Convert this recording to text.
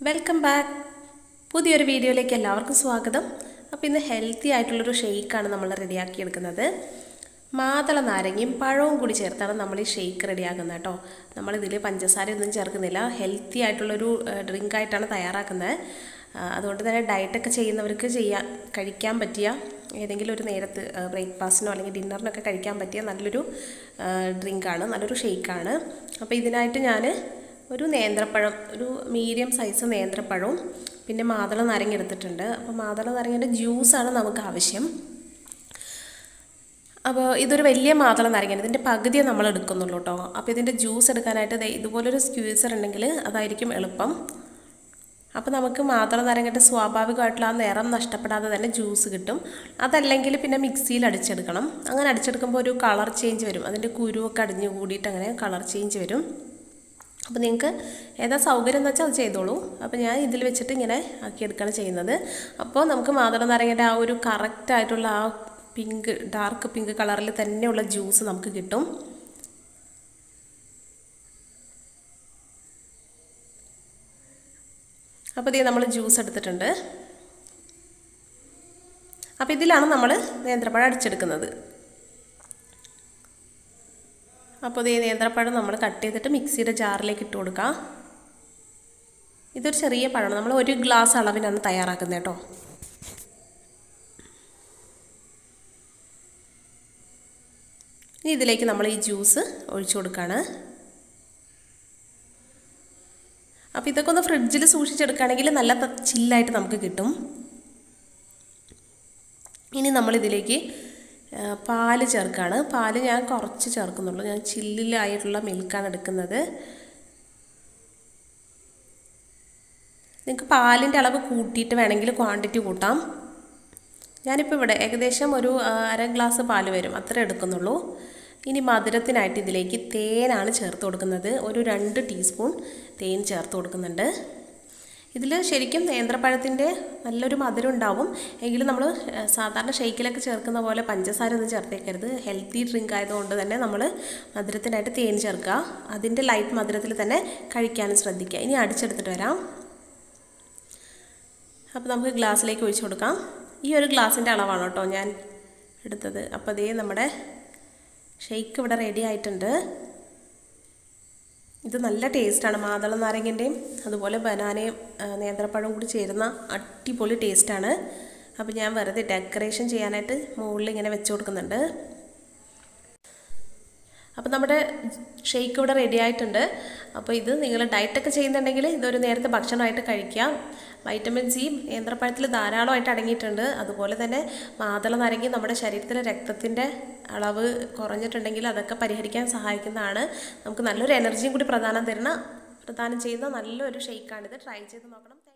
welcome back പുതിയൊരു വീഡിയോയിലേക്ക് എല്ലാവർക്കും സ്വാഗതം അപ്പോൾ ഇന്ന് ഹെൽത്തി ആയിട്ടുള്ളൊരു ഷെയ്ക്കാണ് നമ്മൾ റെഡിയാക്കി എടുക്കുന്നത് മാതള നാരങ്ങയും പഴവും കൂടി ചേർത്താണ് നമ്മൾ ഈ ഷെയ്ക്ക് റെഡിയാക്കുന്നത് കേട്ടോ നമ്മളിതിൽ പഞ്ചസാരയൊന്നും ചേർക്കുന്നില്ല ഹെൽത്തി ആയിട്ടുള്ളൊരു ഡ്രിങ്ക് ആയിട്ടാണ് തയ്യാറാക്കുന്നത് ആ, അതുകൊണ്ട് തന്നെ ഡയറ്റൊക്കെ ചെയ്യുന്നവർക്ക് ചെയ്യാൻ കഴിക്കാൻ പറ്റിയ ഏതെങ്കിലും ഒരു നേരത്ത് ബ്രേക്ക്ഫാസ്റ്റിനോ അല്ലെങ്കിൽ ഡിന്നറിനൊക്കെ കഴിക്കാൻ പറ്റിയ നല്ലൊരു ഡ്രിങ്കാണ് നല്ലൊരു ഷെയ്ക്കാണ് അപ്പോൾ ഇതിനായിട്ട് ഞാൻ ഒരു നേന്ത്രപ്പഴം ഒരു മീഡിയം സൈസ് നേന്ത്രപ്പഴവും പിന്നെ മാതള നാരങ്ങ എടുത്തിട്ടുണ്ട് അപ്പോൾ മാതള നാരങ്ങയുടെ ജ്യൂസാണ് നമുക്ക് ആവശ്യം അപ്പോൾ ഇതൊരു വലിയ മാതള നാരങ്ങയാണ് ഇതിൻ്റെ പകുതിയെ നമ്മൾ എടുക്കുന്നുള്ളൂ കേട്ടോ അപ്പോൾ ഇതിൻ്റെ ജ്യൂസ് എടുക്കാനായിട്ട് ദേ ഇതുപോലൊരു സ്ക്യൂസർ ഉണ്ടെങ്കിൽ അതായിരിക്കും എളുപ്പം അപ്പോൾ നമുക്ക് മാതള നാരങ്ങയുടെ സ്വാഭാവികമായിട്ടുള്ള ആ നിറം നഷ്ടപ്പെടാതെ തന്നെ ജ്യൂസ് കിട്ടും അതല്ലെങ്കിൽ പിന്നെ മിക്സിയിൽ അടിച്ചെടുക്കണം അങ്ങനെ അടിച്ചെടുക്കുമ്പോൾ ഒരു കളർ ചേഞ്ച് വരും അതിൻ്റെ കുരുവൊക്കെ അടിഞ്ഞു കൂടിയിട്ട് അങ്ങനെ കളർ ചേഞ്ച് വരും അപ്പോൾ നിങ്ങൾക്ക് ഏതാ സൗകര്യം എന്ന് വെച്ചാൽ അത് ചെയ്തോളൂ അപ്പോൾ ഞാൻ ഇതിൽ വെച്ചിട്ട് ഇങ്ങനെ ആക്കിയെടുക്കുകയാണ് ചെയ്യുന്നത് അപ്പോൾ നമുക്ക് മാതള നാരങ്ങയുടെ ആ ഒരു കറക്റ്റ് ആയിട്ടുള്ള ആ പിങ്ക് ഡാർക്ക് പിങ്ക് കളറിൽ തന്നെയുള്ള ജ്യൂസ് നമുക്ക് കിട്ടും അപ്പോൾ ഇതേ നമ്മൾ ജ്യൂസ് എടുത്തിട്ടുണ്ട് അപ്പോൾ ഇതിലാണ് നമ്മൾ നേന്ത്രപ്പഴം അടിച്ചെടുക്കുന്നത് അപ്പോൾ ഈ നേന്ത്രപ്പഴം നമ്മൾ കട്ട് ചെയ്തിട്ട് മിക്സിയുടെ ജാറിലേക്ക് ഇട്ട് കൊടുക്കാം ഇതൊരു ചെറിയ പഴമാണ് നമ്മൾ ഒരു ഗ്ലാസ് അളവിനാണ് തയ്യാറാക്കുന്നത് കേട്ടോ ഇനി ഇതിലേക്ക് നമ്മൾ ഈ ജ്യൂസ് ഒഴിച്ചു കൊടുക്കുകയാണ് അപ്പോൾ ഇതൊക്കെ ഒന്ന് ഫ്രിഡ്ജിൽ സൂക്ഷിച്ചെടുക്കുകയാണെങ്കിൽ നല്ല ചില്ലായിട്ട് നമുക്ക് കിട്ടും ഇനി നമ്മളിതിലേക്ക് പാല് ചേർക്കുകയാണ് പാല് ഞാൻ കുറച്ച് ചേർക്കുന്നുള്ളൂ ഞാൻ ചില്ലിലായിട്ടുള്ള മിൽക്കാണ് എടുക്കുന്നത് നിങ്ങൾക്ക് പാലിൻ്റെ അളവ് കൂട്ടിയിട്ട് വേണമെങ്കിൽ ക്വാണ്ടിറ്റി കൂട്ടാം ഞാനിപ്പോൾ ഇവിടെ ഏകദേശം ഒരു അര ഗ്ലാസ് പാല് വരും അത്ര എടുക്കുന്നുള്ളൂ ഇനി മധുരത്തിനായിട്ട് ഇതിലേക്ക് തേനാണ് ചേർത്ത് കൊടുക്കുന്നത് ഒരു രണ്ട് ടീസ്പൂൺ തേൻ ചേർത്ത് കൊടുക്കുന്നുണ്ട് ഇതിൽ ശരിക്കും നേന്ത്രപ്പഴത്തിൻ്റെ നല്ലൊരു മധുരം ഉണ്ടാവും എങ്കിലും നമ്മൾ സാധാരണ ഷെയ്ക്കിലൊക്കെ ചേർക്കുന്ന പോലെ പഞ്ചസാര ഒന്നും ചേർത്തേക്കരുത് ഹെൽത്തി ഡ്രിങ്ക് ആയതുകൊണ്ട് തന്നെ നമ്മൾ മധുരത്തിനായിട്ട് തേൻ ചേർക്കുക അതിൻ്റെ ലൈറ്റ് മധുരത്തിൽ തന്നെ കഴിക്കാനും ശ്രദ്ധിക്കുക ഇനി അടിച്ചെടുത്തിട്ട് വരാം അപ്പോൾ നമുക്ക് ഗ്ലാസ്സിലേക്ക് ഒഴിച്ചു കൊടുക്കാം ഈ ഒരു ഗ്ലാസിൻ്റെ അളവാണ് കേട്ടോ ഞാൻ എടുത്തത് അപ്പോൾ അതേ നമ്മുടെ ഷെയ്ക്ക് ഇവിടെ റെഡി ആയിട്ടുണ്ട് ഇത് നല്ല ടേസ്റ്റാണ് മാതള നാരങ്ങൻ്റെയും അതുപോലെ ബനാനയും നേന്ത്രപ്പഴവും കൂടി ചേരുന്ന അടിപൊളി ടേസ്റ്റാണ് അപ്പോൾ ഞാൻ വെറുതെ ഡെക്കറേഷൻ ചെയ്യാനായിട്ട് മുകളിൽ ഇങ്ങനെ വെച്ച് കൊടുക്കുന്നുണ്ട് അപ്പോൾ നമ്മുടെ ഷെയ്ക്ക് ഇവിടെ റെഡി ആയിട്ടുണ്ട് അപ്പോൾ ഇത് നിങ്ങൾ ഡയറ്റൊക്കെ ചെയ്യുന്നുണ്ടെങ്കിൽ ഇതൊരു നേരത്തെ ഭക്ഷണമായിട്ട് കഴിക്കാം വൈറ്റമിൻ സി നേന്ത്രപ്പഴത്തിൽ ധാരാളമായിട്ട് അടങ്ങിയിട്ടുണ്ട് അതുപോലെ തന്നെ മാതള നാരങ്ങി നമ്മുടെ ശരീരത്തിലെ രക്തത്തിൻ്റെ അളവ് കുറഞ്ഞിട്ടുണ്ടെങ്കിൽ അതൊക്കെ പരിഹരിക്കാൻ സഹായിക്കുന്നതാണ് നമുക്ക് നല്ലൊരു എനർജിയും കൂടി പ്രദാനം തരുന്ന പ്രദാനം ചെയ്യുന്ന നല്ലൊരു ഷെയ്ക്കാണിത് ട്രൈ ചെയ്ത് നോക്കണം